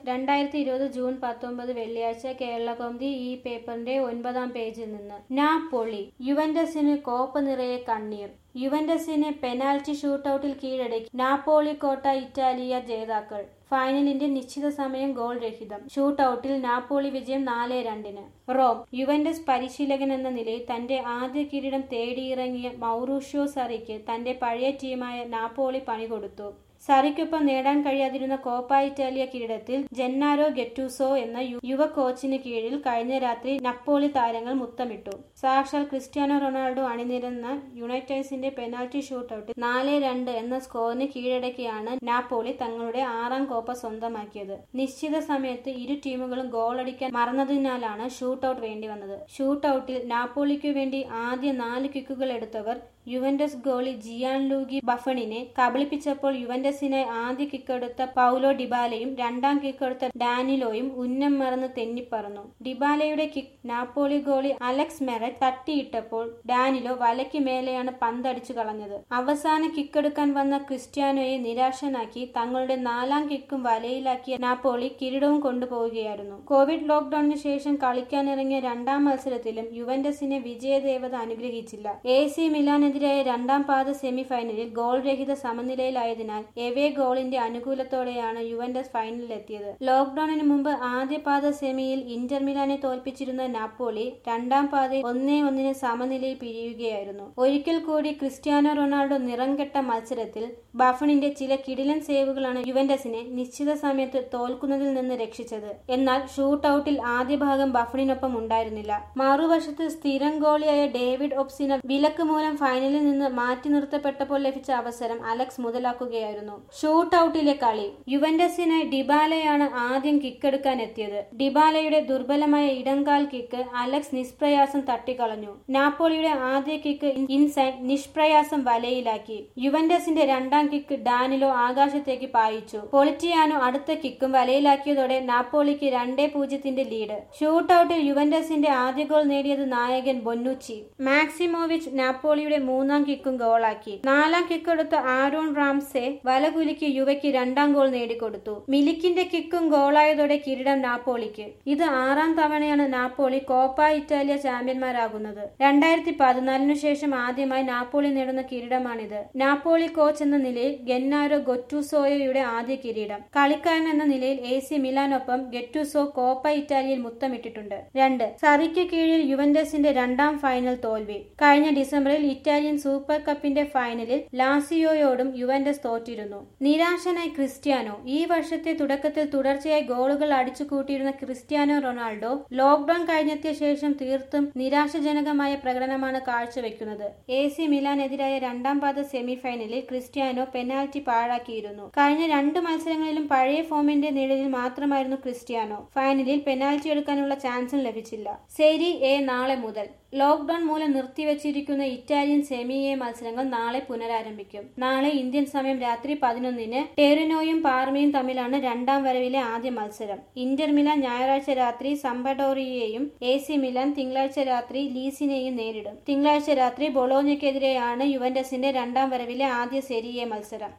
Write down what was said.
രണ്ടായിരത്തി ഇരുപത് ജൂൺ പത്തൊമ്പത് വെള്ളിയാഴ്ച കേരളകൗമുദി ഈ പേപ്പറിന്റെ ഒൻപതാം പേജിൽ നിന്ന് നാപ്പൊളി യുവന്റസിന് കോപ്പ നിറയെ കണ്ണീർ യുവന്റസിനെ പെനാൽറ്റി ഷൂട്ടൌട്ടിൽ കീഴടക്കി നാപ്പോളി കോട്ട ഇറ്റാലിയ ജേതാക്കൾ ഫൈനലിന്റെ നിശ്ചിത സമയം ഗോൾ രഹിതം ഷൂട്ടൌട്ടിൽ നാപ്പോളി വിജയം നാല് രണ്ടിന് റോം യുവന്റസ് പരിശീലകൻ എന്ന നിലയിൽ തന്റെ ആദ്യ കിരീടം തേടിയിറങ്ങിയ മൗറൂഷ്യോ സറിക്ക് തന്റെ പഴയ ടീമായ നാപ്പോളി പണികൊടുത്തു സറിക്കൊപ്പം നേടാൻ കഴിയാതിരുന്ന കോപ്പ ഇറ്റാലിയ കിരീടത്തിൽ ജെന്നാരോ ഗെറ്റൂസോ എന്ന യുവ കോച്ചിന് കീഴിൽ കഴിഞ്ഞ രാത്രി നപ്പോളി താരങ്ങൾ മുത്തമിട്ടു സാക്ഷാൽ ക്രിസ്ത്യാനോ റൊണാൾഡോ അണിനിരന്ന യുണൈറ്റേഴ്സിന്റെ പെനാൽറ്റി ഷൂട്ടൌട്ടിൽ നാല് രണ്ട് എന്ന സ്കോറിന് കീഴടക്കിയാണ് നാപ്പോളി തങ്ങളുടെ ആറാം കോപ്പ സ്വന്തമാക്കിയത് നിശ്ചിത സമയത്ത് ഇരു ടീമുകളും ഗോളടിക്കാൻ മറന്നതിനാലാണ് ഷൂട്ടൌട്ട് വേണ്ടി വന്നത് ഷൂട്ടൌട്ടിൽ നാപ്പോളിക്കു വേണ്ടി ആദ്യ നാല് കിക്കുകൾ എടുത്തവർ യുവന്റസ് ഗോളി ജിയാൻ ലൂഗി ബഫണിനെ കബളിപ്പിച്ചപ്പോൾ യുവന്റസിനായി ആദ്യ കിക്കെടുത്ത പൗലോ ഡിബാലയും രണ്ടാം കിക്കെടുത്ത ഡാനിലോയും ഉന്നം മറന്ന് തെന്നിപ്പറന്നു ഡിബാലയുടെ kick Napoli goalie Alex Meret തട്ടിയിട്ടപ്പോൾ ഡാനിലോ വലയ്ക്ക് മേലെയാണ് പന്തടിച്ചു കളഞ്ഞത് അവസാന കിക്കെടുക്കാൻ വന്ന ക്രിസ്ത്യാനോയെ നിരാശനാക്കി തങ്ങളുടെ നാലാം കിക്കും വലയിലാക്കിയ നാപ്പോളി കിരീടവും കൊണ്ടുപോവുകയായിരുന്നു കോവിഡ് ലോക്ഡൌണിന് ശേഷം കളിക്കാനിറങ്ങിയ രണ്ടാം മത്സരത്തിലും യുവന്റസിനെ വിജയദേവത അനുഗ്രഹിച്ചില്ല എ സി മിലാൻ എതിരായ രണ്ടാം പാദ സെമി ഫൈനലിൽ ഗോൾ രഹിത സമനിലയിലായതിനാൽ എവേ ഗോളിന്റെ അനുകൂലത്തോടെയാണ് യുവന്റസ് ഫൈനലിലെത്തിയത് ലോക്ഡൌണിന് മുമ്പ് ആദ്യ പാദ സെമിയിൽ ഇന്റർ മിലാനെ തോൽപ്പിച്ചിരുന്ന നാപ്പോളി രണ്ടാം പാതയിൽ ഒന്നേ ഒന്നിന് സമനിലയിൽ പിരിയുകയായിരുന്നു ഒരിക്കൽ കൂടി ക്രിസ്ത്യാനോ റൊണാൾഡോ നിറംകെട്ട മത്സരത്തിൽ ബഫണിന്റെ ചില കിടിലൻ സേവുകളാണ് യുവന്റസിനെ നിശ്ചിത സമയത്ത് തോൽക്കുന്നതിൽ നിന്ന് രക്ഷിച്ചത് എന്നാൽ ഷൂട്ടൌട്ടിൽ ആദ്യ ഭാഗം ബഫണിനൊപ്പം ഉണ്ടായിരുന്നില്ല മറുവശത്ത് സ്ഥിരം ഗോളിയായ ഡേവിഡ് ഒപ്സിന വിലക്ക് മൂലം ഫൈനലിൽ നിന്ന് മാറ്റി നിർത്തപ്പെട്ടപ്പോൾ ലഭിച്ച അവസരം അലക്സ് മുതലാക്കുകയായിരുന്നു ഷൂട്ട് ഔട്ടിലെ കളി യുവന്റസിനായി ഡിബാലയാണ് ആദ്യം കിക്കെടുക്കാൻ എത്തിയത് ഡിബാലയുടെ ദുർബലമായ ഇടംകാൽ കിക്ക് അലക്സ് നിഷ്പ്രയാസം തട്ടിക്കളഞ്ഞു നാപ്പോളിയുടെ ആദ്യ കിക്ക് ഇൻസൈൻ നിഷ്പ്രയാസം വലയിലാക്കി യുവന്റസിന്റെ രണ്ടാം കിക്ക് ഡാനിലോ ആകാശത്തേക്ക് പായിച്ചു പൊളിറ്റിയാനോ അടുത്ത കിക്കും വലയിലാക്കിയതോടെ നാപ്പോളിക്ക് രണ്ടേ പൂജ്യത്തിന്റെ ലീഡ് ഷൂട്ട് ഔട്ടിൽ യുവന്റസിന്റെ ആദ്യ ഗോൾ നേടിയത് നായകൻ ബൊന്നുച്ചി മാക്സിമോവിച്ച് നാപ്പോളിയുടെ മൂന്നാം കിക്കും ഗോളാക്കി നാലാം കിക്കെടുത്ത ആരോൺ റാംസെ വലകുലുക്കി യുവയ്ക്ക് രണ്ടാം ഗോൾ നേടിക്കൊടുത്തു മിലിക്കിന്റെ കിക്കും ഗോളായതോടെ കിരീടം നാപ്പോളിക്ക് ഇത് ആറാം തവണയാണ് നാപ്പോളി കോപ്പ ഇറ്റാലിയ ചാമ്പ്യന്മാരാകുന്നത് രണ്ടായിരത്തി പതിനാലിനു ശേഷം ആദ്യമായി നാപ്പോളി നേടുന്ന കിരീടമാണിത് നാപ്പോളി കോച്ച് എന്ന നിലയിൽ ഗെന്നാരോ ഗൊറ്റൂസോയുടെ ആദ്യ കിരീടം കളിക്കാരൻ എന്ന നിലയിൽ എ സി മിലാനൊപ്പം ഗെറ്റുസോ കോപ്പ ഇറ്റാലിയയിൽ മുത്തമിട്ടിട്ടുണ്ട് രണ്ട് സറിക്ക് കീഴിൽ യുവന്റസിന്റെ രണ്ടാം ഫൈനൽ തോൽവി കഴിഞ്ഞ ഡിസംബറിൽ ഇറ്റാലിയൻ സൂപ്പർ കപ്പിന്റെ ഫൈനലിൽ ലാസിയോയോടും യുവന്റസ് തോറ്റിരുന്നു നിരാശനായി ക്രിസ്ത്യാനോ ഈ വർഷത്തെ തുടക്കത്തിൽ തുടർച്ചയായി ഗോളുകൾ അടിച്ചു കൂട്ടിയിരുന്ന ക്രിസ്ത്യാനോ റൊണാൾഡോ ലോക്ഡൌൺ കഴിഞ്ഞെത്തിയ ശേഷം തീർത്തും നിരാശജനകമായ പ്രകടനമാണ് കാഴ്ചവെക്കുന്നത് എ സി മിലാനെതിരായ രണ്ടാം പാദ സെമി ഫൈനലിൽ ക്രിസ്ത്യാനോ പെനാൽറ്റി പാഴാക്കിയിരുന്നു കഴിഞ്ഞ രണ്ട് മത്സരങ്ങളിലും പഴയ ഫോമിന്റെ നിഴലിൽ മാത്രമായിരുന്നു ക്രിസ്ത്യാനോ ഫൈനലിൽ പെനാൽറ്റി എടുക്കാനുള്ള ചാൻസും ലഭിച്ചില്ല സെരി എ നാളെ മുതൽ ലോക്ഡൌൺ മൂലം നിർത്തിവച്ചിരിക്കുന്ന ഇറ്റാലിയൻ സെമി എ മത്സരങ്ങൾ നാളെ പുനരാരംഭിക്കും നാളെ ഇന്ത്യൻ സമയം രാത്രി പതിനൊന്നിന് ടെറിനോയും പാർമയും തമ്മിലാണ് രണ്ടാം വരവിലെ ആദ്യ മത്സരം ഇന്റർ മിലാൻ ഞായറാഴ്ച രാത്രി സമ്പഡോറിയെയും എ സി മിലാൻ തിങ്കളാഴ്ച രാത്രി ലീസിനെയും നേരിടും തിങ്കളാഴ്ച രാത്രി ബൊളോഞ്ഞയ്ക്കെതിരെയാണ് യുവന്റസിന്റെ രണ്ടാം വരവിലെ ആദ്യ സെരി എ മത്സരം